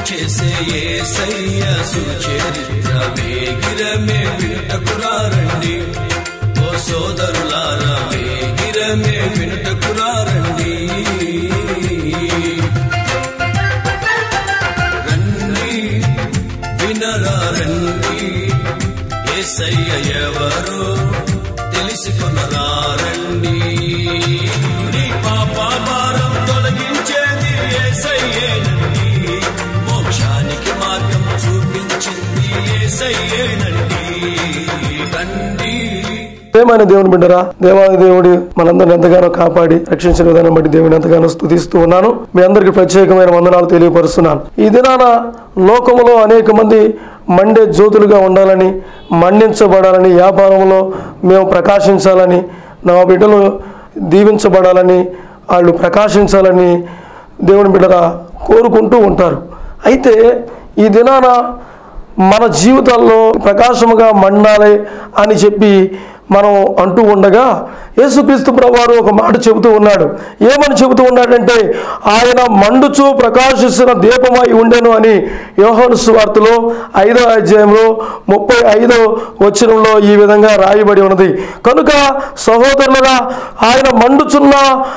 చేసే ఏసయ్య సుచరిత్ర వేగిరమే వినుటకురారండి ఓ సోదరులారా వేగిరమే వినుటకురారండి రండి వినరా రండి ఏసయ్య ఎవరు తెలుసుకునరా రండి నీ పాప భారం తొలగించేది ఏసయ్యేనండి మోక్షానికి మార్గం చూపించింది ఏసయ్యేనండి రండి ప్రేమైన దేవుని బిడ్డరా దేవాది దేవుడి మనందరిని ఎంతగానో కాపాడి రక్షించిన విధానం బట్టి దేవుని ఎంతగానో స్తుతిస్తూ ఉన్నాను మీ అందరికి ప్రత్యేకమైన వందనాలు తెలియపరుస్తున్నాను ఈ దినాన లోకములో అనేక మంది మండే జ్యోతులుగా ఉండాలని మండించబడాలని వ్యాపారంలో మేము ప్రకాశించాలని నా బిడ్డలు దీవించబడాలని వాళ్ళు ప్రకాశించాలని దేవుని బిడ్డరా కోరుకుంటూ ఉంటారు అయితే ఈ దినాన మన జీవితాల్లో ప్రకాశముగా మండాలి అని చెప్పి మనం అంటూ ఉండగా యేసుక్రీస్తు ప్రభువారు ఒక మాట చెబుతూ ఉన్నాడు ఏమని చెబుతూ ఉన్నాడంటే ఆయన మండుచు ప్రకాశిస్తున్న దీపమై ఉండెను అని యోహాను సువార్తలో ఐదో అధ్యాయంలో ముప్పై ఐదో వచనంలో ఈ విధంగా రాయబడి ఉన్నది కనుక సహోదరులుగా ఆయన మండుచున్న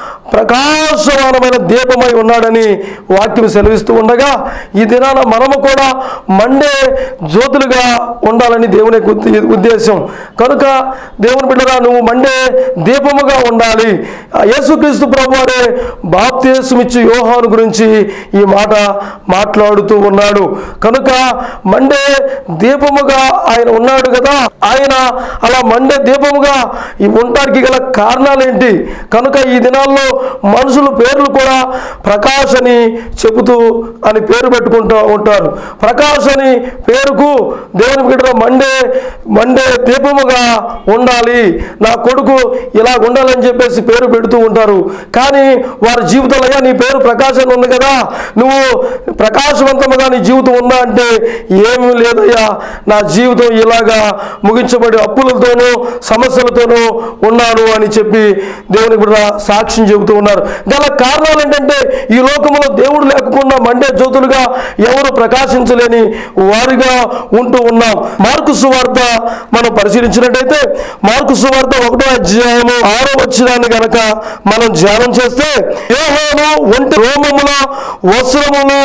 ప్రకాశమానమైన దీపమై ఉన్నాడని వాక్యం సెలవిస్తూ ఉండగా ఈ దినాన మనము కూడా మండే జ్యోతులుగా ఉండాలని దేవుని యొక్క ఉద్ద- ఉద్దేశం కనుక దేవుని బిడ్డరా నువ్వు మండే దీపముగా ఉండాలి ఆ యేసుక్రీస్తు ప్రభువారే బాప్తేసమిచ్చి యోహాను గురించి ఈ మాట మాట్లాడుతూ ఉన్నాడు కనుక మండే దీపముగా ఆయన ఉన్నాడు కదా ఆయన అలా మండే దీపముగా ఈ ఉండడానికి గల కారణాలేంటి కనుక ఈ దినాల్లో మనుషులు పేర్లు కూడా ప్రకాష్ అని చెబుతూ అని పేరు పెట్టుకుంటూ ఉంటారు ప్రకాష్ అని పేరుకు దేవుని బిడ్డ మండే మండే దీపముగా ఉండాలి నా కొడుకు ఇలా ఉండాలని చెప్పేసి పేరు పెడుతూ ఉంటారు కానీ వారి జీవితంలో "అయ్యా, నీ పేరు ప్రకాశ్ అని ఉంది కదా నువ్వు ప్రకాశవంతముగా నీ జీవితం ఉందా అంటే ఏమీ లేదయ్యా నా జీవితం ఇలాగా ముగించబడి అప్పులతోనూ సమస్యలతోనూ ఉన్నాను అని చెప్పి దేవునికి కూడా సాక్ష్యం చెబుతూ ఉన్నారు గల కారణాలు ఏంటంటే ఈ లోకంలో దేవుడు లేకుండా మండే జ్యోతులుగా ఎవరు ప్రకాశించలేని వారిగా ఉంటూ ఉన్నాం మార్కు సువార్త మనం పరిశీలించినట్టయితే మార్కు సువార్త ఒకటో అధ్యాయము ఆరో వచ్చినాన్ని గనక మనం ధ్యానం చేస్తే యోహాను ఒంటి రోమముల వస్త్రములు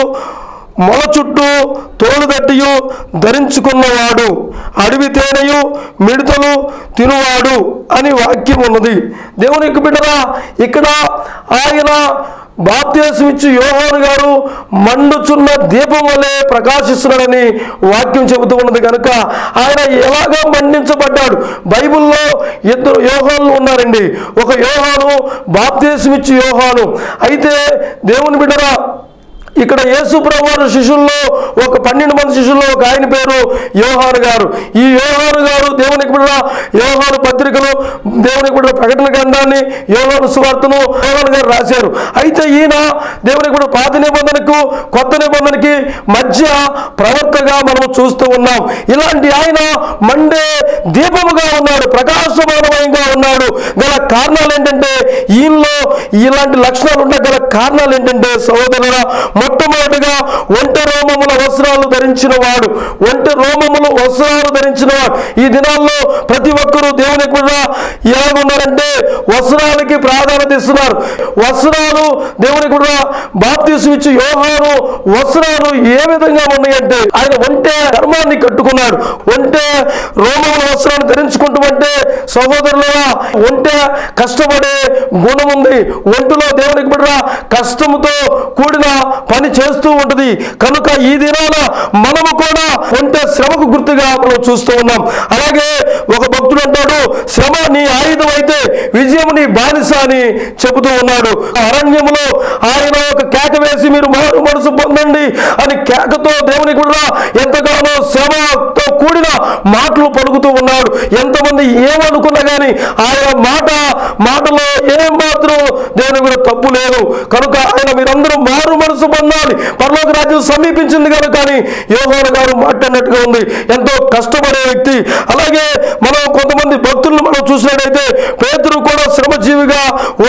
మొల చుట్టూ తోలుదట్టియు ధరించుకున్నవాడు అడవి తేనెయు మిడతలు తినువాడు అని వాక్యం ఉన్నది దేవుని యొక్క బిడ్డరా ఇక్కడ ఆయన బాప్తీసం ఇచ్చి యోహాను గారు మండుచున్న దీపం వలె ప్రకాశిస్తున్నాడని వాక్యం చెబుతూ ఉన్నది కనుక ఆయన ఎలాగా మండించబడ్డాడు బైబిల్లో ఇద్దరు యోహాన్లు ఉన్నారండి ఒక యోహాను బాప్తీసం ఇచ్చి యోహాను అయితే దేవుని బిడ్డరా ఇక్కడ యేసు ప్రభువారి శిష్యుల్లో ఒక పన్నెండు మంది శిష్యుల్లో ఒక ఆయన పేరు యోహాను గారు ఈ యోహాను గారు దేవునికి బిడ్డ యోహాను పత్రికలు దేవునికి బిడ్డ ప్రకటన గ్రంథాన్ని యోహాను సువార్తను యోహాను గారు రాశారు అయితే ఈయన దేవునికి బిడ్డ పాత నిబంధనకు కొత్త నిబంధనకి మధ్య ప్రవర్తగా మనం చూస్తూ ఉన్నాం ఇలాంటి ఆయన మండే దీపముగా ఉన్నాడు ప్రకాశమానమయంగా ఉన్నాడు గల కారణాలు ఏంటంటే ఈయనలో ఇలాంటి లక్షణాలు ఉన్న గల కారణాలు ఏంటంటే సహోదరుల మొట్టమొదటిగా ఒంట రోమముల వస్త్రాలు ధరించిన వాడు ఒంట రోమముల వస్త్రాలు ధరించిన వాడు ఈ దినాల్లో ప్రతి ఒక్కరూ దేవుని కూడా ఎలాగున్నారంటే వస్త్రాలకి ప్రాధాన్యత ఇస్తున్నారు వస్త్రాలు దేవుని కూడా బాప్తీసు ఇచ్చి యోహాను వస్త్రాలు ఏ విధంగా ఉన్నాయంటే ఆయన ఒంటె ధర్మాన్ని కట్టుకున్నాడు ఒంటె రోమముల వస్త్రాన్ని ధరించుకుంటూ అంటే సహోదరులుగా ఒంటె కష్టపడే గుణం ఉంది ఒంటిలో దేవునికి బిడ్డ కష్టముతో కూడిన పని చేస్తూ ఉంటుంది కనుక ఈ దినాన మనము కూడా ఒంటె శ్రమకు గుర్తుగా మనం చూస్తూ ఉన్నాం అలాగే ఒక భక్తుడు అంటాడు శ్రమ నీ ఆయుధం అయితే విజయం నీ బానిస అని చెబుతూ ఉన్నాడు అరణ్యములో ఆయన ఒక కేక వేసి మీరు మారు మనసు పొందండి అని కేకతో దేవుని కూడా ఎంతగానో శ్రమతో కూడిన మాటలు పలుకుతూ ఉన్నాడు ఎంతమంది ఏమనుకున్నా కానీ ఆయన మాట మాటలో ఏం మాత్రం దేవుని కూడా తప్పు లేదు కనుక ఆయన మీరందరూ మారు మనసు పొందాలి పరలోక రాజ్యం సమీపించింది కనుక కానీ యోహాను గారు మాట్లాడినట్టుగా ఉంది ఎంతో కష్టపడే వ్యక్తి అలాగే మనం కొంతమంది భక్తులను మనం చూసినట్టయితే పేతురు కూడా శ్రమజీవిగా ఉన్నట్టు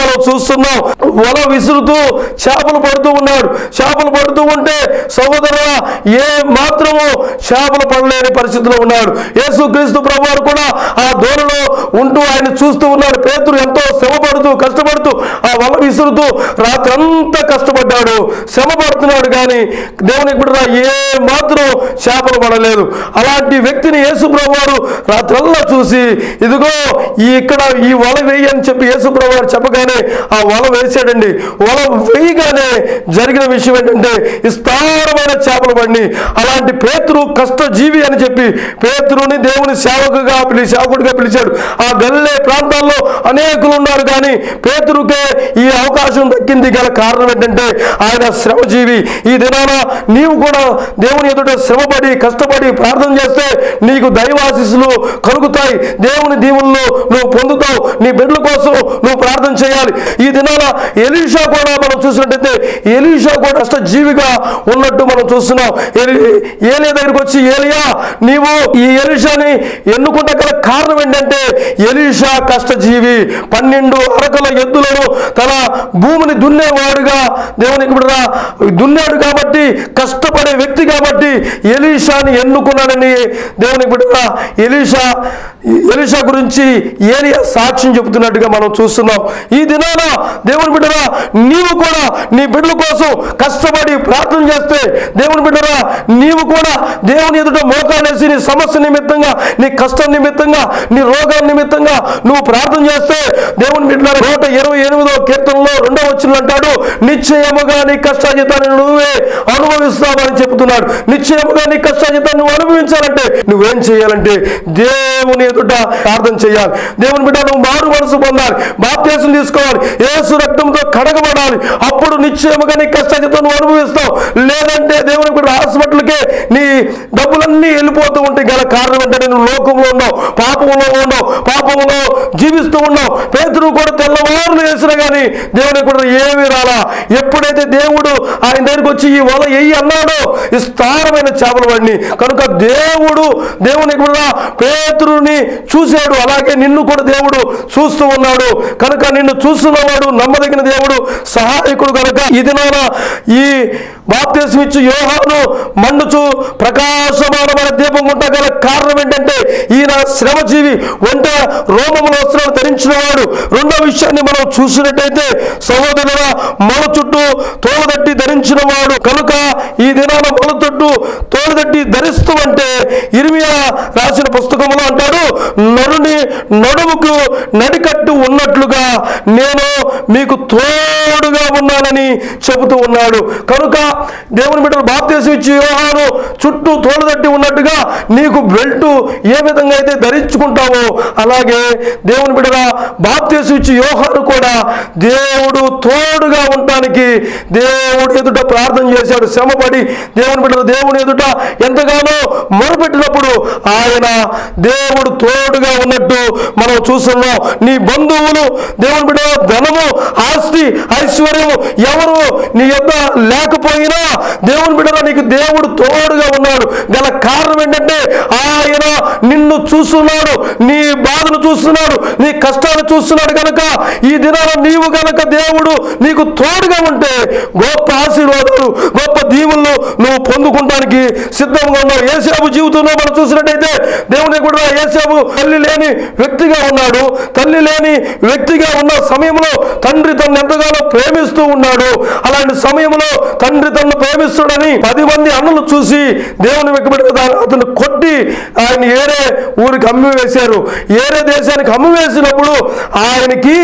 మనం చూస్తున్నాం వల విసురుతూ చేపలు పడుతూ ఉన్నాడు చేపలు పడుతూ ఉంటే సహోదర ఏ మాత్రము చేపలు పడలేని పరిస్థితిలో ఉన్నాడు యేసుక్రీస్తు ప్రభు వారు కూడా ఆ దూరంలో ఉంటూ ఆయన చూస్తూ ఉన్నాడు పేతురు ఎంతో శ్రమ పడుతూ కష్టపడుతూ ఆ వల విసురుతూ రాత్రంతా కష్టపడ్డాడు శ్రమ పడుతున్నాడు కానీ దేవునికి బిడ్డ ఏ మాత్రం చేపలు పడలేదు అలాంటి వ్యక్తిని యేసు ప్రభు వారు రాత్రల్లా చూసి ఇదిగో ఈ ఇక్కడ ఈ వల వేయి అని చెప్పి యేసు ప్రభు వారు చెప్పగానే ఆ వల వేసాడండి వల వేయగానే జరిగిన విషయం ఏంటంటే విస్తారమైన చేపలు పడి అలాంటి పేతురు కష్టజీవి అని చెప్పి పేతురుని దేవుని సేవకుగా పిలి సేవకుడిగా పిలిచాడు ఆ గల్లే ప్రాంతాల్లో అనేకులు ఉన్నారు కానీ పేతురుకే ఈ అవకాశం దక్కింది గల కారణం ఏంటంటే ఆయన శ్రమజీవి ఈ దినాన నీవు కూడా దేవుని ఎదుట శ్రమపడి కష్టపడి ప్రార్థన చేస్తే నీకు దైవాశీస్సులు కలుగుతాయి దేవుని దీవుల్లో నువ్వు పొందుతావు నీ బిడ్డల కోసం నువ్వు ప్రార్థన చేయాలి ఈ దినాన ఎలీషా కూడా మనం చూసినట్టయితే ఎలీషా కూడా కష్టజీవిగా ఉన్నట్టు మనం చూస్తున్నాం ఎలి- ఏలియా దగ్గరికి వచ్చి ఏలియా నీవు ఈ ఎలీషాని ఎన్నుకుంటే గల కారణం ఏంటంటే ఎలీషా కష్టజీవి పన్నెండు అరకల ఎద్దులను తన భూమిని దున్నేవాడుగా దేవునికి బిడ్డ దున్నాడు కాబట్టి కష్టపడే వ్యక్తి కాబట్టి ఎలీషాని ఎన్నుకున్నాడని దేవునికి బిడ్డ ఎలీషా ఎలీషా గురించి ఏలియా సాక్ష్యం చెబుతున్నట్టుగా మనం చూస్తున్నాం ఈ దినాన దేవుని బిడ్డరా నీవు కూడా నీ బిడ్డల కోసం కష్టపడి ప్రార్థన చేస్తే దేవుని బిడ్డరా నీవు కూడా దేవుని ఎదుట మోకాలేసి నీ సమస్య నిమిత్తంగా నీ కష్టం నిమిత్తంగా నీ రోగం నిమిత్తంగా నువ్వు ప్రార్థన చేస్తే దేవుని బిడ్డ నూట ఇరవై ఎనిమిదో కీర్తనలో రెండో వచ్చిన అంటాడు నిశ్చయముగా నీ కష్టాజితాన్ని నువ్వే అనుభవిస్తావని చెబుతున్నాడు నిశ్చయముగా నీ కష్టాజితాన్ని నువ్వు అనుభవించాలంటే నువ్వేం చేయాలంటే దేవుని ఎదుట ప్రార్థన చేయాలి దేవుని బిడ్డ నువ్వు మారు మనసు పొందాలి బాప్తీసం తీసుకోవాలి యేసు రక్తంతో కడగబడాలి అప్పుడు నిశ్చయముగా నీ కష్టాజితం నువ్వు అనుభవిస్తావు లేదంటే దేవుని బిడ్డ హాస్పిటల్కే నీ డబ్బులన్నీ వెళ్ళిపోతూ ఉంటాయి గల కారణం ఏంటంటే నువ్వు లోకంలో ఉన్నావు పాపంలో ఉన్నావు పాపంలో జీవిస్తూ ఉన్నావు పేతురు కూడా తెల్లవారులు వేసినా కానీ దేవునికి కూడా ఏమీ రాలా ఎప్పుడైతే దేవుడు ఆయన దగ్గరికి వచ్చి ఈ వల ఎయ్యి అన్నాడో విస్తారమైన చేపలు పడిని కనుక దేవుడు దేవునికి కూడా పేతురుని చూశాడు అలాగే నిన్ను కూడా దేవుడు చూస్తూ ఉన్నాడు కనుక నిన్ను చూస్తున్నవాడు నమ్మదగిన దేవుడు సహాయకుడు కనుక ఈ దినాన ఈ బాప్తీసం ఇచ్చి యోహాను మండుచు ప్రకాశమానమైన దీపం ఉండగల కారణం ఏంటంటే ఈయన శ్రమజీవి వంట రోమముల వస్త్రాలు ధరించిన వాడు రెండో విషయాన్ని మనం చూసినట్టయితే సహోదరుల మొల చుట్టూ తోలుదట్టి ధరించిన వాడు కనుక ఈ దినాన మొల చుట్టూ తోలుదట్టి ధరిస్తూ అంటే ఇరిమియా రాసిన పుస్తకంలో అంటాడు నరుని నడుముకు నడికట్టు ఉన్నట్లుగా నేను మీకు తోడుగా ఉన్నానని చెబుతూ ఉన్నాడు కనుక దేవుని బిడ్డలు బాప్తీసం ఇచ్చి యోహాను చుట్టూ తోలుదట్టి ఉన్నట్టుగా నీకు బెల్ట్ ఏ విధంగా అయితే ధరించుకుంటావో అలాగే దేవుని బిడ్డల బాప్తీసం ఇచ్చి యోహాను కూడా దేవుడు తోడుగా ఉండటానికి దేవుడు ఎదుట ప్రార్థన చేశాడు శ్రమపడి దేవుని బిడ్డలు దేవుని ఎదుట ఎంతగానో మొరపెట్టినప్పుడు ఆయన దేవుడు తోడుగా ఉన్నట్టు మనం చూస్తున్నాం నీ బంధువులు దేవుని బిడ్డ ధనము ఆస్తి ఐశ్వర్యము ఎవరు నీ యొక్క లేకపోయినా దేవుని బిడ్డ నీకు దేవుడు తోడుగా ఉన్నాడు గల కారణం ఏంటంటే ఆయన నిన్ను చూస్తున్నాడు నీ బాధను చూస్తున్నాడు నీ కష్టాలు చూస్తున్నాడు కనుక ఈ దినాన నీవు గనక దేవుడు నీకు తోడుగా ఉంటే గొప్ప ఆశీర్వాదాలు గొప్ప దీవులను నువ్వు పొందుకుంటానికి సిద్ధంగా ఉన్నావు ఏసేపు జీవితంలో మనం చూసినట్టయితే దేవుని కూడా ఏసేపు తల్లి లేని వ్యక్తిగా ఉన్నాడు తల్లి లేని వ్యక్తిగా ఉన్న సమయంలో తండ్రి తను ఎంతగానో ప్రేమిస్తూ ఉన్నాడు అలాంటి సమయంలో తండ్రి తనను ప్రేమిస్తాడని పది మంది అన్నలు చూసి దేవుని వెక్కబడి అతను కొట్టి ఆయన ఏరే ఊరికి అమ్మి వేశారు ఏరే దేశానికి అమ్మి వేసినప్పుడు ఆయనకి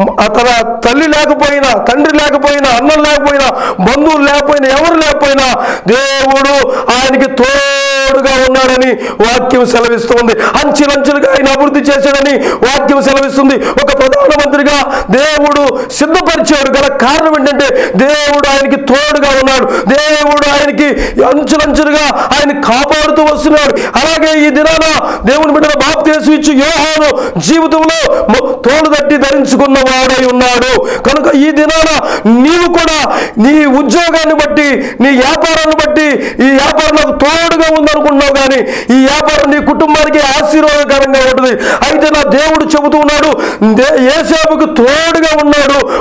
తన తల్లి లేకపోయినా తండ్రి లేకపోయినా అన్నం లేకపోయినా బంధువులు లేకపోయినా ఎవరు లేకపోయినా దేవుడు ఆయనకి తోడుగా ఉన్నాడని వాక్యం సెలవిస్తుంది అంచెలంచెలుగా ఆయన అభివృద్ధి చేశాడని వాక్యం సెలవిస్తుంది ఒక ప్రధానమంత్రిగా దేవుడు సిద్ధపరిచాడు గల కారణం ఏంటంటే దేవుడు ఆయనకి తోడుగా ఉన్నాడు దేవుడు ఆయనకి అంచులంచులుగా ఆయన కాపాడుతూ వస్తున్నాడు అలాగే ఈ దినాన దేవుని బిడ్డల బాప్తీసు ఇచ్చి యోహాను జీవితంలో మొ- తోలు తట్టి ధరించుకున్న వాడై ఉన్నాడు కనుక ఈ దినాన నీవు కూడా నీ ఉద్యోగాన్ని బట్టి నీ వ్యాపారాన్ని బట్టి ఈ వ్యాపారం నాకు తోడుగా ఉందనుకుంటున్నావు కానీ ఈ వ్యాపారం నీ కుటుంబానికి ఆశీర్వాదకరంగా ఉంటుంది అయితే నా దేవుడు చెబుతూ ఉన్నాడు దే- ఏసేపుకు తోడుగా ఉన్నాడు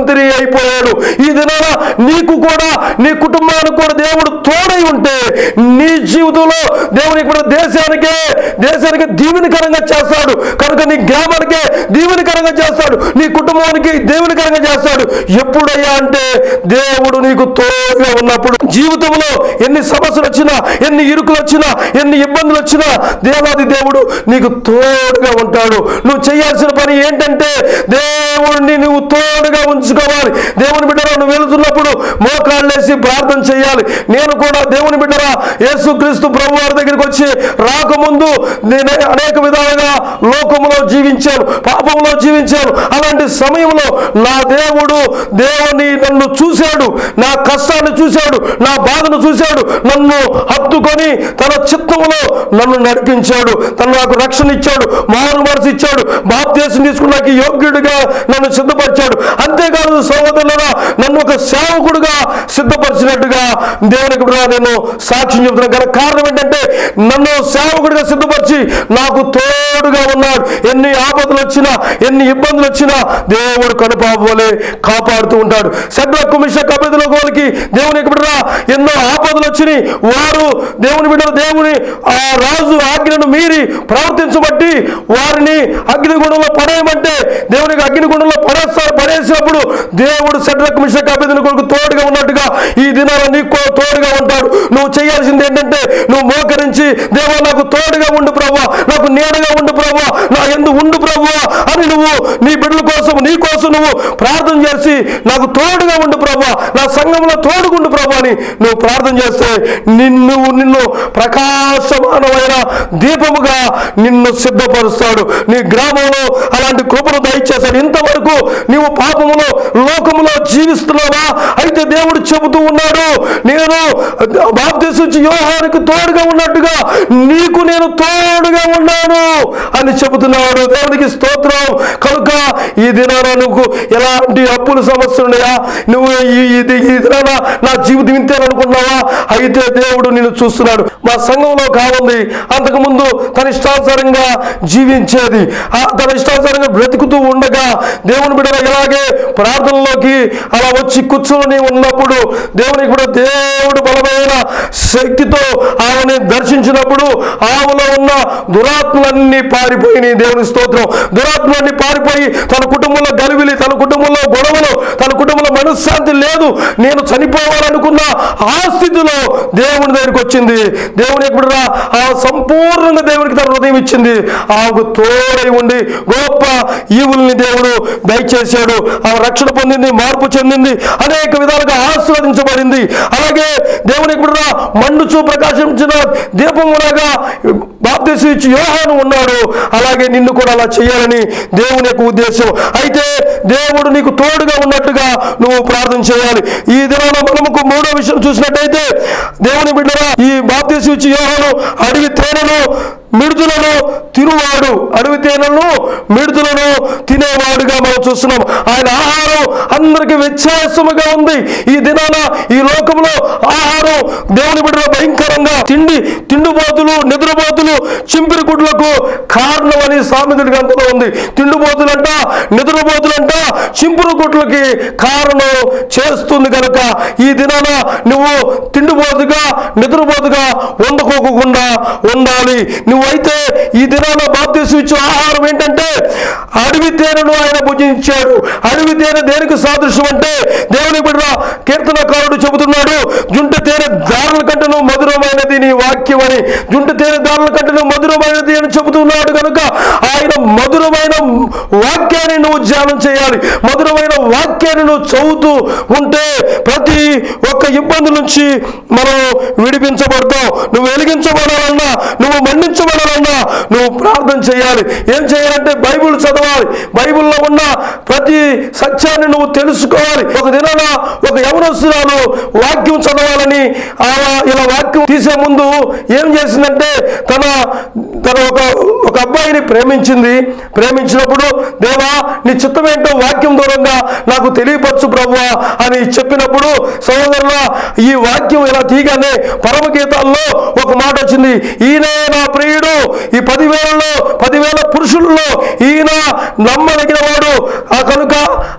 మంత్రి అయిపోయాడు ఈ దినాన నీకు కూడా నీ కుటుంబానికి కూడా దేవుడు తోడై ఉంటే నీ జీవితంలో దేవుని కూడా దేశానికే దేశానికి దీవెనకరంగా చేస్తాడు కనుక నీ గ్రామానికే దీవెనకరంగా చేస్తాడు నీ కుటుంబానికి దేవునికరంగా చేస్తాడు ఎప్పుడయ్యా అంటే దేవుడు నీకు తోడుగా ఉన్నప్పుడు జీవితంలో ఎన్ని సమస్యలు వచ్చినా ఎన్ని ఇరుకులు వచ్చినా ఎన్ని ఇబ్బందులు వచ్చినా దేవాది దేవుడు నీకు తోడుగా ఉంటాడు నువ్వు చేయాల్సిన పని ఏంటంటే దేవుడిని నువ్వు తోడుగా ఉంచుకోవాలి దేవుని బిడ్డరా నువ్వు వెళుతున్నప్పుడు మోకాళ్ళేసి ప్రార్థన చేయాలి నేను కూడా దేవుని బిడ్డరా యేసుక్రీస్తు ప్రభు వారి దగ్గరికి వచ్చి రాకముందు నేను అనేక విధాలుగా లోకములో జీవించాను పాపంలో జీవించాను అలాంటి సమయంలో నా దేవుడు దేవుని నన్ను చూశాడు నా కష్టాన్ని చూశాడు నా బాధను చూశాడు నన్ను హత్తుకొని తన చిత్తంలో నన్ను నడిపించాడు తను నాకు రక్షణ ఇచ్చాడు మారు మనసు ఇచ్చాడు బాప్తీసం తీసుకున్నాకి యోగ్యుడిగా నన్ను సిద్ధపరిచాడు అంతేకాదు సహోదరులరా నన్ను ఒక సేవకుడుగా సిద్ధపరిచినట్టుగా దేవునికి కూడా నేను సాక్ష్యం చెబుతున్నాను గల కారణం ఏంటంటే నన్ను సేవకుడిగా సిద్ధపరిచి నాకు తోడుగా ఉన్నాడు ఎన్ని ఆపదలు వచ్చినా ఎన్ని ఇబ్బందులు వచ్చినా దేవుడు కనుపాపలే కాపాడుతూ ఉంటాడు శడ్రకు మిష కబిదల వాళ్ళకి దేవుని బిడ్డ ఎన్నో ఆపదలు వచ్చినాయి వారు దేవుని బిడ్డలు దేవుని ఆ రాజు ఆజ్ఞను మీరి ప్రవర్తించబట్టి వారిని అగ్నిగుండంలో పడేయమంటే దేవునికి అగ్నిగుండంలో పడేస్తారు పడేసినప్పుడు దేవుడు శడ్రకు మిష కబిదల కొరకు తోడుగా ఉన్నట్టుగా ఈ దినాల నీకు కూడా తోడుగా ఉంటాడు నువ్వు చేయాల్సింది ఏంటంటే నువ్వు మోకరించి దేవా నాకు తోడుగా ఉండు ప్రభు నాకు నీడగా ఉండు ప్రభు నా ఎందు ఉండు ప్రభు అని నువ్వు నీ బిడ్డల కోసం నీ కోసం నువ్వు ప్రార్థన చేసి నాకు తోడుగా ఉండు ప్రభు నా సంఘంలో తోడుగుండు ప్రభు అని నువ్వు ప్రార్థన చేస్తే నిన్ను నిన్ను ప్రకాశమానమైన దీపముగా నిన్ను సిద్ధపరుస్తాడు నీ గ్రామంలో అలాంటి కృపను దయచేశాడు ఇంతవరకు నీవు పాపములో లోకములో జీవిస్తున్నావా అయితే దేవుడు చెబుతూ ఉన్నాడు నేను బాప్తీసు యోహానికి తోడుగా ఉన్నట్టుగా నీకు నేను తోడుగా ఉన్నాను అని చెబుతున్నాడు దేవునికి స్తోత్రం కనుక ఈ దినాన నువ్వు ఎలాంటి అప్పుల సమస్యలు ఉన్నాయా నువ్వు ఈ ఇది ఈ దినాన నా జీవితం ఇంతేననుకున్నావా అయితే దేవుడు నిన్ను చూస్తున్నాడు మా సంఘంలో కావుంది అంతకుముందు తన ఇష్టానుసారంగా జీవించేది ఆ తన ఇష్టానుసారంగా బ్రతుకుతూ ఉండగా దేవుని బిడ్డలు ఇలాగే ప్రార్థనలోకి అలా వచ్చి కూర్చొని ఉన్నప్పుడు దేవునికి కూడా దేవుడు బలమైన శక్తితో ఆమెని దర్శించినప్పుడు ఆమెలో ఉన్న దురాత్మలన్నీ పారిపోయినాయి దేవుని స్తోత్రం దురాత్మలన్నీ పారిపోయి తన కుటుంబంలో గలివిలి తన కుటుంబంలో గొడవలు తన కుటుంబంలో మనశ్శాంతి లేదు నేను చనిపోవాలనుకున్న ఆ స్థితిలో దేవుని దగ్గరికి వచ్చింది దేవుని ఎప్పుడు ఆ సంపూర్ణంగా దేవునికి తన హృదయం ఇచ్చింది ఆమెకు తోడై ఉండి గొప్ప ఈవుల్ని దేవుడు దయచేశాడు ఆమె రక్షణ పొందింది మార్పు చెందింది అనేక విధాలుగా ఆశీర్వదించబడింది అలాగే దేవుని ఎప్పుడు మండుచు ప్రకాశించిన దీపములాగా బాప్తీసు ఇచ్చి యోహాను ఉన్నాడు అలాగే నిన్ను కూడా అలా చేయాలని దేవుని యొక్క ఉద్దేశం అయితే దేవుడు నీకు తోడుగా ఉన్నట్టుగా నువ్వు ప్రార్థన చేయాలి ఈ దినాన మనముకు మూడో విషయం చూసినట్టయితే దేవుని బిడ్డరా ఈ బాప్తీసు ఇచ్చి యోహాను అడవి తేనెను మిడుతులను తినువాడు అడవి తేనెలను మిడుతులను తినేవాడుగా మనం చూస్తున్నాం ఆయన ఆహారం అందరికి వ్యత్యాసముగా ఉంది ఈ దినాన ఈ లోకంలో ఆహారం దేవుని బిడ్డల భయంకరంగా తిండి తిండిపోతులు నిద్రపోతులు చింపిరి గుడ్లకు కారణం అని సామెతల గ్రంథంలో ఉంది తిండిపోతులంట నిద్రపోతులంట చింపురు గుడ్లకి కారణం చేస్తుంది కనుక ఈ దినాన నువ్వు తిండిపోతుగా నిద్రపోతుగా వండుకోకుండా ఉండాలి నువ్వైతే ఈ దినాన బాప్తీసు ఇచ్చే ఆహారం ఏంటంటే అడవి తేనెను ఆయన భుజించాడు అడవి తేనె దేనికి సాదృశ్యం అంటే దేవుని బిడ్డ కీర్తనకారుడు చెబుతున్నాడు జుంట తేనె దారుల కంటేను మధురమైనది నీ వాక్యం అని జుంట తేనె దారుల కంటేను మధురమైనది అని చెబుతున్నాడు కనుక ఆయన మధురమైన వాక్యాన్ని నువ్వు ధ్యానం చేయాలి మధురమైన వాక్యాన్ని నువ్వు చదువుతూ ఉంటే ప్రతి ఒక్క ఇబ్బంది నుంచి మనం విడిపించబడతావు నువ్వు వెలిగించబడాలన్నా నువ్వు మండించబడాలన్నా నువ్వు ప్రార్థన చేయాలి ఏం చేయాలంటే బైబిల్ చదవాలి బైబిల్లో ఉన్న ప్రతి సత్యాన్ని నువ్వు తెలుసుకోవాలి ఒక దినాన ఒక యవనస్తురాలు వాక్యం చదవాలని ఆమె ఇలా వాక్యం తీసే ముందు ఏం చేసిందంటే తన తన ఒక ఒక అబ్బాయిని ప్రేమించింది ప్రేమించినప్పుడు దేవా నీ చిత్తం ఏంటో వాక్యం దూరంగా నాకు తెలియపరచు ప్రభువా అని చెప్పినప్పుడు సహోదరుల ఈ వాక్యం ఇలా తీయగానే పరమగీతాల్లో ఒక మాట వచ్చింది ఈయనే నా ప్రియుడు ఈ పదివేలలో పదివేల పురుషుల్లో ఈయన నమ్మదగిన వాడు ఆ కనుక అని ఈ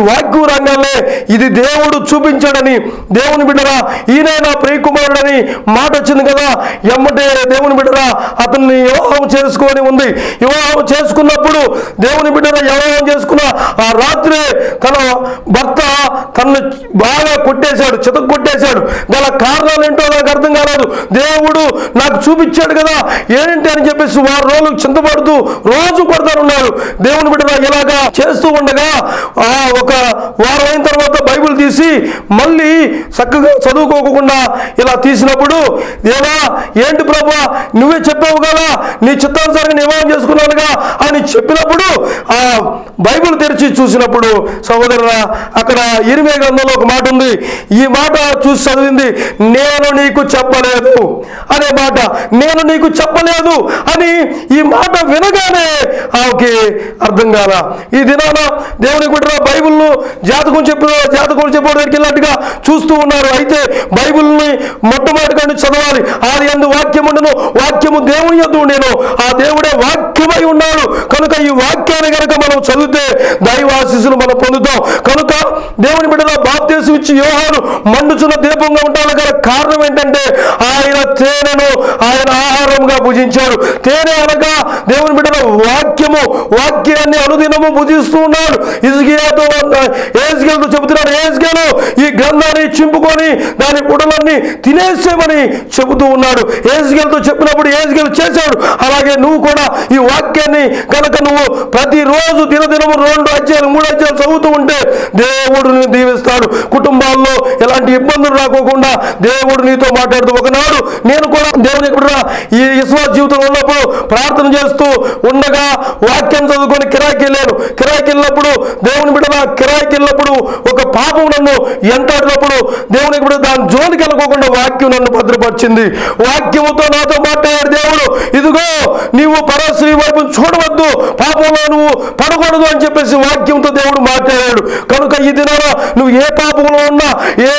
వాక్య రంగాలే ఇది దేవుడు చూపించాడని దేవుని బిడ్డరా ఈయన నా ప్రియకుమారుడని మాట వచ్చింది కదా ఎమ్మటే దేవుని బిడ్డరా అతన్ని వివాహం చేసుకొని ఉంది వివాహం చేసుకున్నప్పుడు దేవుని బిడ్డరా వివాహం చేసుకున్న ఆ రాత్రి తన భర్త తనను బాగా కొట్టేశాడు చితక కొట్టేశాడు గల కారణాలు ఏంటో నాకు అర్థం కాలేదు దేవుడు నాకు చూపించాడు కదా ఏంటి అని చెప్పేసి వారు రోజులు చింతపడుతూ రోజు కొడతానున్నారు దేవుని బిడ్డ ఇలాగా చేస్తూ ఉండగా ఆ ఒక వారం అయిన తర్వాత బైబిల్ తీసి మళ్ళీ చక్కగా చదువుకోకుండా ఇలా తీసినప్పుడు దేవా ఏంటి ప్రభా నువ్వే చెప్పావు కదా నీ చిత్తానుసారంగా నివారణ చేసుకున్నానుగా అని చెప్పినప్పుడు ఆ బైబిల్ తెరిచి చూసినప్పుడు సహోదరురా అక్కడ ఇరిమే గ్రంథంలో ఒక మాట ఉంది ఈ మాట చూసి చదివింది నేను నీకు చెప్పలేదు అనే మాట నేను నీకు చెప్పలేదు అని ఈ మాట వినగానే ఆమెకి అర్థం కాల ఈ దినాన దేవునికి బిడ్డ బైబిల్ను జాతకం చెప్పిన జాతకం చెప్పడానికి వెళ్ళినట్టుగా చూస్తూ ఉన్నారు అయితే బైబిల్ని మొట్టమొదటిగా చదవాలి ఆది అందు వాక్యం ఉండను వాక్యము దేవుని యొద్ద ఉండేను ఆ దేవుడే వాక్యమై ఉన్నాడు కనుక ఈ వాక్యాన్ని కనుక మనం చదివితే దైవాశిస్సులు మనం పొందుతాం కనుక దేవుని బిడ్డల బాప్తీసం ఇచ్చి యోహాను మండుచున్న దీపంగా ఉంటాడు గల కారణం ఏంటంటే ఆయన తేనెను ఆయన ఆహారంగా భుజించాడు తేనె అనగా దేవుని బిడ్డల వాక్యము వాక్యాన్ని అనుదినము భుజిస్తూ ఉన్నాడు ఇసుగియాతో ఏజ్గలతో చెబుతున్నాడు ఏజ్గలు ఈ గ్రంథాన్ని చింపుకొని దాని బుడలన్నీ తినేసేమని చెబుతూ ఉన్నాడు ఏజ్గలతో చెప్పినప్పుడు ఏజ్గలు చేశాడు అలాగే నువ్వు కూడా ఈ వాక్యాన్ని కనుక నువ్వు ప్రతిరోజు దినదినము రెండు అధ్యాయులు మూడు అధ్యాయులు చదువుతూ ఉంటే దేవుడు నిన్ను దీవిస్తాడు కుటుంబాల్లో ఎలాంటి ఇబ్బందులు రాకోకుండా దేవుడు నీతో మాట్లాడుతూ ఒకనాడు నేను కూడా దేవుని ఎక్కడ ఈ విశ్వాస జీవితంలో ఉన్నప్పుడు ప్రార్థన చేస్తూ ఉండగా వాక్యం చదువుకొని కిరాయికి వెళ్ళాను కిరాయికి వెళ్ళినప్పుడు దేవుని బిడ్డ కిరాయికి వెళ్ళినప్పుడు ఒక పాపం నన్ను ఎంటాడినప్పుడు దేవునికి బిడ్డ దాని జోలికి వెళ్ళకోకుండా వాక్యం నన్ను భద్రపరిచింది వాక్యముతో నాతో మాట్లాడాడు దేవుడు ఇదిగో నీవు పరశ్రీ వైపు చూడవద్దు పాపంలో నువ్వు పడకూడదు అని చెప్పేసి వాక్యంతో దేవుడు మాట్లాడాడు కనుక ఈ దినాన నువ్వు ఏ పాపంలో ఉన్నా ఏ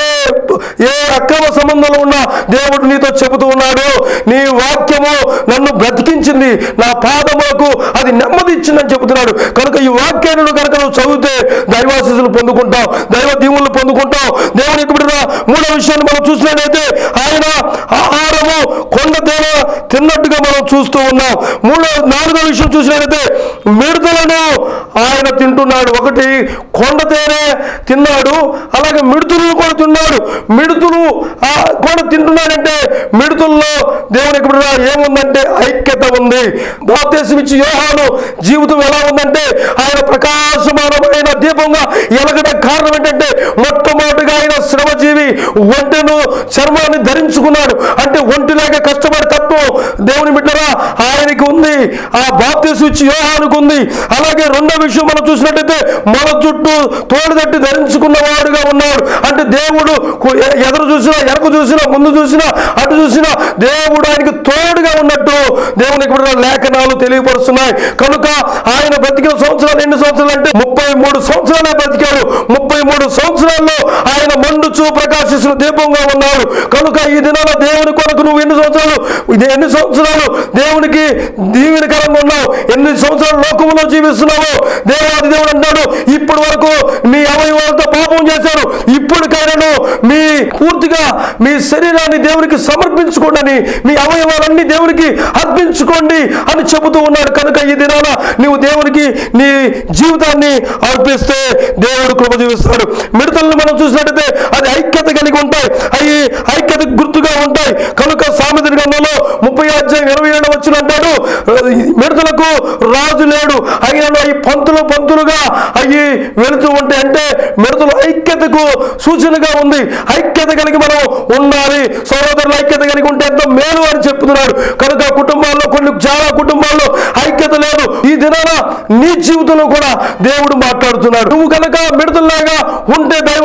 ఏ అక్రమ సంబంధంలో ఉన్నా దేవుడు నీతో చెబుతూ ఉన్నాడు నీ వాక్యము నన్ను బ్రతికించింది నా పాదములకు అది నెమ్మది ఇచ్చిందని చెబుతున్నాడు కనుక ఈ వాక్యాన్ని నువ్వు కనుక నువ్వు చదివితే దైవాశీసులు పొందుకుంటావు దైవ దీవులు పొందుకుంటావు దేవుని యొక్క బిడ్డ మూడో విషయాన్ని మనం చూసినట్లయితే ఆయన ఆహారము కొండ తేన తిన్నట్టుగా మనం చూస్తూ ఉన్నాం మూడో నాలుగో విషయం చూసినట్లయితే మిడతలను ఆయన తింటున్నాడు ఒకటి కొండ తేనె తిన్నాడు అలాగే మిడుతులు కూడా తిన్నాడు మిడుతులు ఆ, కూడా తింటున్నాడంటే మిడుతుల్లో దేవుని యొక్క బిడ్డ ఏముందంటే ఐక్యత ఉంది బాప్తీసం ఇచ్చి యోహాను జీవితం ఎలా ఉందంటే ఆయన ప్రకాశమానమైన దీపంగా ఎలగడ కారణం ఏంటంటే మొట్టమొదటిగా ఆయన శ్రమజీవి ఒంటెను చర్మాన్ని ధరించుకున్నాడు అంటే ఒంటిలాగా కష్టపడి తత్వం దేవుని బిడ్డరా ఆయనకి ఉంది ఆ బాప్తీసం ఇచ్చి యోహానుకు ఉంది అలాగే రెండో విషయం మనం చూసినట్టయితే మన చుట్టూ తోడు తట్టి ధరించుకున్న వాడుగా ఉన్నాడు అంటే దేవుడు కు- ఎ- ఎదురు చూసినా వెనక చూసినా ముందు చూసినా అటు చూసినా దేవుడు ఆయనకి తోడుగా ఉన్నట్టు దేవుని ఇక్కడ లేఖనాలు తెలియపరుస్తున్నాయి కనుక ఆయన బ్రతికిన సంవత్సరాలు ఎన్ని సంవత్సరాలు అంటే ముప్పై మూడు సంవత్సరాలే బ్రతికాడు ముప్పై మూడు సంవత్సరాల్లో ఆయన మండుచు ప్రకాశిస్తున్న దీపంగా ఉన్నాడు కనుక ఈ దినాల దేవుని కొరకు నువ్వు ఎన్ని సంవత్సరాలు ఇది ఎన్ని సంవత్సరాలు దేవునికి దీవెనకరంగా ఉన్నావు ఎన్ని సంవత్సరాలు లోకములో జీవిస్తున్నావు దేవాది దేవుడు అంటాడు ఇప్పటి వరకు మీ అవయవాలతో పాపం చేశారు ఇప్పటికైనాను మీ పూర్తిగా మీ శరీరాన్ని దేవునికి సమర్పించుకోండి మీ అవయవాలన్నీ దేవునికి అర్పించుకోండి అని చెబుతూ ఉన్నాడు కనుక ఈ దినాన నీవు దేవునికి నీ జీవితాన్ని అర్పిస్తే దేవుడు కృప జీవిస్తాడు మిడతలను మనం చూసినట్టయితే అది ఐక్యత కలిగి ఉంటాయి అవి ఐక్యత గుర్తుగా ఉంటాయి కనుక సామెత గ్రంథంలో ముప్పై అధ్యాయం ఇరవై ఏడు వచ్చిన అంటాడు మిడతలకు రాజు లేడు అయిన ఈ పంతులు పంతులుగా అవి వెళుతూ ఉంటాయి అంటే మిడతలు ఐక్యతకు సూచనగా ఉంది ఐక్యత కలిగి మనం ఉండాలి సహోదరులు ఐక్యత కలిగి ఉంటే ఎంతో మేలు అని చెప్తున్నాడు కనుక కుటుంబాల్లో కొన్ని చాలా కుటుంబాల్లో ఐక్యత లేదు ఈ దినాన నీ జీవితంలో కూడా దేవుడు మాట్లాడుతున్నాడు నువ్వు కనుక మిడతల్లాగా ఉంటే దైవ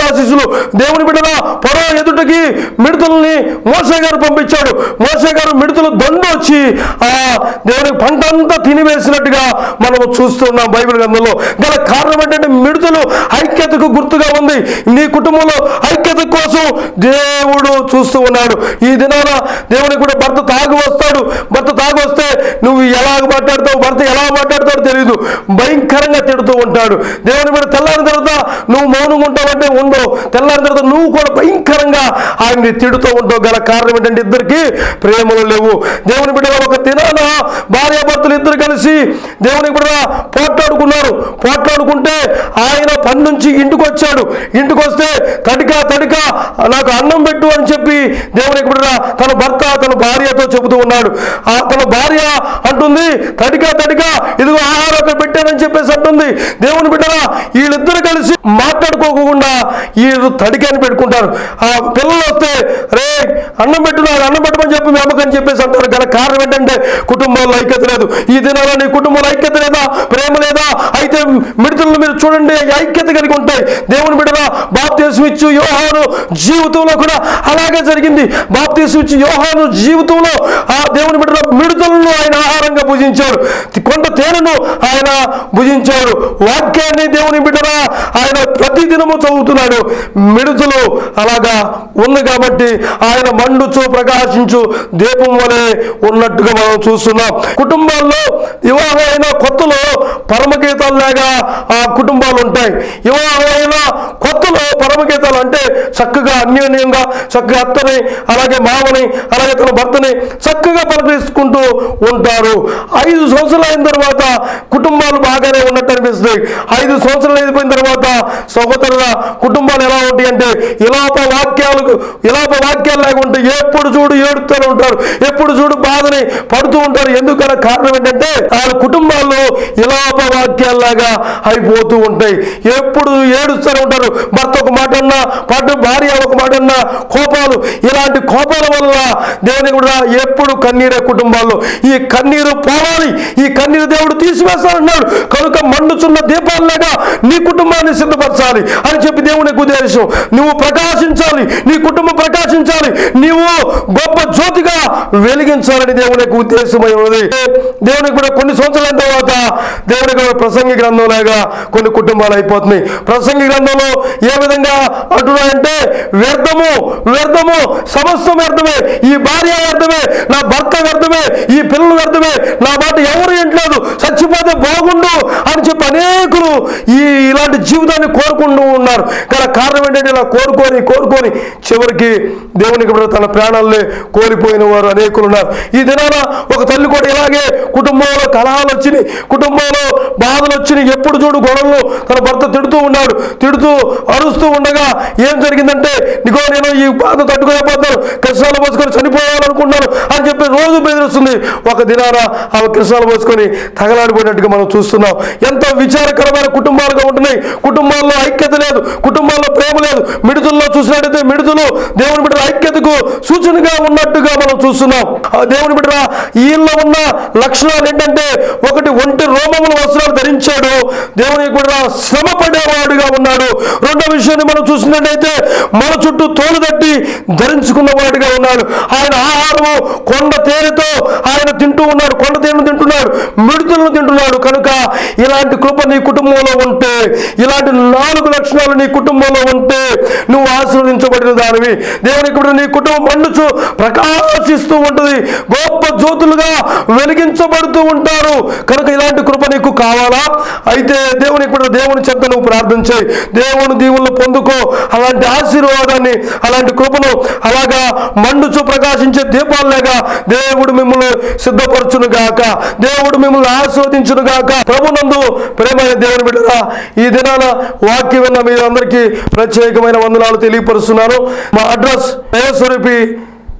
ఆశీస్సులు దేవుని బిడ్డల పొర ఎదుటకి మిడతల్ని మోసే గారు పంపించాడు మోసే గారు మిడతలు దండు వచ్చి ఆ దేవుని పంట అంతా తినివేసినట్టుగా మనము చూస్తున్నాం బైబిల్ గ్రంథంలో గల కారణం ఏంటంటే మిడతలు ఐక్యతకు గుర్తుగా ఉంది నీ కుటుంబంలో ఐక్యత కోసం దేవుడు చూస్తూ ఉన్నాడు ఈ దినాన దేవునికి కూడా భర్త తాగి వస్తాడు భర్త తాగి వస్తే నువ్వు ఎలాగ మాట్లాడతావు భర్త ఎలా మాట్లాడతాడో తెలియదు భయంకరంగా తిడుతూ ఉంటాడు దేవుని కూడా తెల్లారిన తర్వాత నువ్వు మౌనంగా ఉంటావంటే ఉండవు తెల్లారిన తర్వాత నువ్వు కూడా భయంకరంగా ఆయన్ని తిడుతూ ఉంటావు గల కారణం ఏంటంటే ఇద్దరికి ప్రేమలు లేవు దేవుని బిడ్డ ఒక దినాన భార్యాభర్తలు ఇద్దరు కలిసి దేవుని బిడ్డ పోట్లాడుకున్నారు పోట్లాడుకుంటే ఆయన పని నుంచి ఇంటికి వచ్చాడు ఇంటికి వస్తే తడిక తడిక నాకు అన్నం పెట్టు అని చెప్పి దేవుని బిడ్డ తన భర్త తన భార్యతో చెబుతూ ఉన్నాడు ఆ తన భార్య అంటుంది తడిక తడిక ఇదిగో ఆహారం అక్కడ పెట్టానని చెప్పేసి అంటుంది దేవుని బిడ్డరా వీళ్ళిద్దరు కలిసి మాట్లాడుకోకుండా వీళ్ళు తడికని పెట్టుకుంటారు ఆ పిల్లలు వస్తే రే అన్నం పెట్టున్నారు అన్నం పెట్టమని చెప్పి మీ అమ్మకని చెప్పేసి అంటారు గల కారణం ఏంటంటే కుటుంబంలో ఐక్యత లేదు ఈ దినాల్లో నీ కుటుంబంలో ఐక్యత లేదా ప్రేమ లేదా అయితే మిడతలను మీరు చూడండి ఐక్యత కలిగి ఉంటాయి దేవుని బిడ్డరా బాప్తీసం ఇచ్చు యోహాను జీవితంలో కూడా అలాగే జరిగింది బాప్తీసం ఇచ్చు యోహాను జీవితంలో ఆ దేవుని బిడ్డల మిడతలను ఆయన ఆహారంగా భుజించాడు కొంత తేనెను ఆయన భుజించాడు వాక్యాన్ని దేవుని బిడ్డరా ఆయన ప్రతి దినము చదువుతున్నాడు మిడుతులు అలాగా ఉంది కాబట్టి ఆయన మండుచు ప్రకాశించు దీపం వలె ఉన్నట్టుగా మనం చూస్తున్నాం కుటుంబాల్లో వివాహమైన కొత్తలో పరమగీతాల్లాగా ఆ కుటుంబాలు ఉంటాయి వివాహమైన కొత్తలో పరమగీతాలు అంటే చక్కగా అన్యోన్యంగా చక్కగా అత్తని అలాగే మామని అలాగే తన భర్తని చక్కగా పలకరించుకుంటూ ఉంటారు ఐదు సంవత్సరాలు అయిన తర్వాత కుటుంబాలు బాగానే ఉన్నట్టు అనిపిస్తుంది ఐదు సంవత్సరాలు అయిపోయిన తర్వాత సహోదరుల కుటుంబాలు ఎలా ఉంటాయి అంటే ఇలాప వాక్యాలు ఇలాప వాక్యాలు లాగా ఉంటాయి ఎప్పుడు చూడు ఏడుతూనే ఉంటారు ఎప్పుడు చూడు బాధని పడుతూ ఉంటారు ఎందుకన్నా కారణం ఏంటంటే వాళ్ళ కుటుంబాల్లో ఇలాప వాక్యాల్లాగా అయిపోతూ ఉంటాయి ఎప్పుడు ఏడుస్తూనే ఉంటారు భర్త ఒక మాట అన్నా పట్టు భార్య ఒక మాట అన్నా కోపాలు ఇలాంటి కోపాల వల్ల దేవుని కూడా ఎప్పుడు కన్నీరే కుటుంబాల్లో ఈ కన్నీరు పోవాలి ఈ కన్నీరు దేవుడు తీసివేస్తానన్నాడు కనుక మండుచున్న దీపాలలాగా నీ కుటుంబాన్ని సిద్ధపరచాలి అని చెప్పి దేవునికి ఉద్దేశం నువ్వు ప్రకాశించాలి నీ కుటుంబం ప్రకాశించాలి నీవు గొప్ప జ్యోతిగా వెలిగించాలని దేవునికి ఉద్దేశమై ఉన్నది దేవునికి కూడా కొన్ని సంవత్సరాల తర్వాత దేవునికి కూడా ప్రసంగి గ్రంథం లాగా కొన్ని కుటుంబాలు అయిపోతున్నాయి ప్రసంగి గ్రంథంలో ఏ విధంగా అంటున్నాయంటే వ్యర్థము వ్యర్థము సమస్తం వ్యర్థమే ఈ భార్య వ్యర్థమే నా భర్త వ్యర్థమే ఈ పిల్లలు వ్యర్థమే నా మాట ఎవరు వింటలేదు చచ్చిపోతే బాగుండు అని చెప్పి అనేకులు ఈ ఇలాంటి జీవితాన్ని కోరుకుంటూ ఉన్నారు గల కారణం ఏంటంటే ఇలా కోరుకొని కోరుకొని చివరికి దేవునికి కూడా తన ప్రాణాలనే కోల్పోయిన వారు అనేకులు ఉన్నారు ఈ దినాన ఒక తల్లి కూడా ఇలాగే కుటుంబంలో కలహాలు వచ్చినాయి కుటుంబంలో బాధలు వచ్చినాయి ఎప్పుడు చూడు గొడవలు తన భర్త తిడుతూ ఉన్నాడు తిడుతూ అరుస్తూ ఉండగా ఏం జరిగిందంటే నీకో నేను ఈ బాధ తట్టుకోలేకపోతున్నాను కృష్ణాలు పోసుకొని చనిపోవాలనుకుంటున్నాను అని చెప్పి రోజు బెదిరిస్తుంది ఒక దినాన ఆమె కృష్ణాలు పోసుకొని తగలాడిపోయినట్టుగా మనం చూస్తున్నాం ఎంతో విచారకరమైన కుటుంబాలుగా ఉంటున్నాయి కుటుంబాల్లో ఐక్యత లేదు కుటుంబాల్లో ప్రేమ లేదు మిడుతుల్లో చూసినట్టయితే మిడుతులు దేవుని బిడ్డ ఐక్యతకు సూచనగా ఉన్నట్టుగా మనం చూస్తున్నాం ఆ దేవుని బిడ్డ ఈయనలో ఉన్న లక్షణాలు ఏంటంటే ఒకటి ఒంటి రోమముల వస్త్రాలు ధరించాడు దేవుని కూడా శ్రమ పడేవాడుగా ఉన్నాడు రెండో విషయాన్ని మనం చూసినట్టయితే మన చుట్టూ తోలు తట్టి ధరించుకున్న వాడిగా ఉన్నాడు ఆయన ఆహారము కొండ తేనెతో ఆయన తింటూ ఉన్నాడు కొండ తేనె తింటున్నాడు మిడుతులను తింటున్నాడు కనుక ఇలాంటి కృప నీ కుటుంబంలో ఉంటే ఇలాంటి నాలుగు లక్షణాలు నీ కుటుంబంలో ఉంటే నువ్వు ఆశీర్వదించబడిన దానివి దేవుని కూడా నీ కుటుంబం మండుచు ప్రకాశిస్తూ ఉంటుంది గొప్ప జ్యోతులుగా వెలిగించబడుతూ ఉంటారు కనుక ఇలాంటి కృప నీకు కావాలా అయితే దేవుని కూడా దేవుని చెంత నువ్వు ప్రార్థన చేయి దేవుని దీవులను పొందుకో అలాంటి ఆశీర్వాదాన్ని అలాంటి కృపను అలాగా మండుచు ప్రకాశించే దీపాలలాగా దేవుడు మిమ్మల్ని సిద్ధపరచును గాక దేవుడు మిమ్మల్ని ఆస్వాదించును గాక ప్రభునందు ప్రేమైన దేవుని బిడ్డరా ఈ దినాన వాక్యం విన్న మీరందరికీ ప్రత్యేకమైన వందనాలు తెలియపరుస్తున్నాను మా address Dayaswaroopi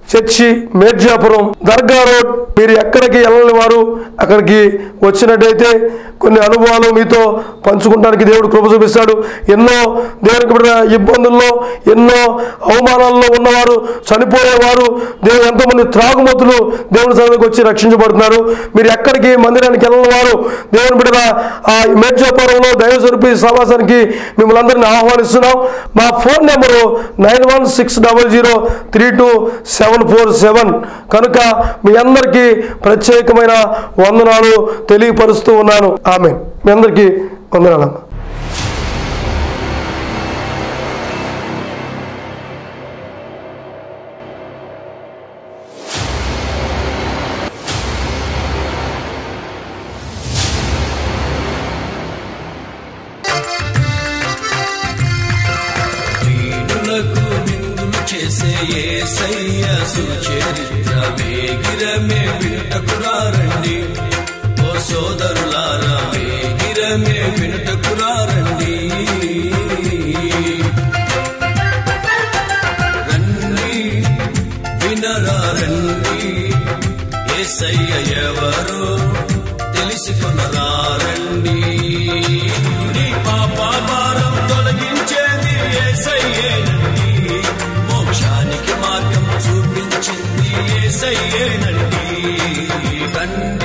church Merjapuram Dargah road మీరు ఎక్కడికి వెళ్ళని వారు అక్కడికి వచ్చినట్టయితే కొన్ని అనుభవాలు మీతో పంచుకుంటానికి దేవుడు కృప చూపిస్తాడు ఎన్నో దేవునికి బిడ్డ ఇబ్బందుల్లో ఎన్నో అవమానాల్లో ఉన్నవారు చనిపోయేవారు దేవుడు ఎంతోమంది త్రాగుమతులు దేవుని సన్నిధికి వచ్చి రక్షించబడుతున్నారు మీరు ఎక్కడికి మందిరానికి వెళ్ళని వారు దేవుని బిడ్డ ఆ మేర్జాపురంలో దైవ స్వరూపి సమాసానికి మిమ్మల్ని అందరినీ ఆహ్వానిస్తున్నాం మా phone number nine one six double zero three two seven four seven కనుక మీ అందరికీ ప్రత్యేకమైన వందనాలు తెలియపరుస్తూ ఉన్నాను ఆమె మీ అందరికీ వందనాలమ్మా దీనులకు నిందులు చేసే ఏసయ్య సుచరిత్ర వేగిరమే వినుటకురారండి ఓ సోదరులారా వేగిరమే వినుటకురారండి రండి వినరా రండి ఏసయ్య ఎవరు తెలుసుకునరా రండి నీ పాప భారం తొలగించేది ఏసయ్యేనండి మోక్షానికి మార్గం చూపించింది ఏసయ్యేనండి రండి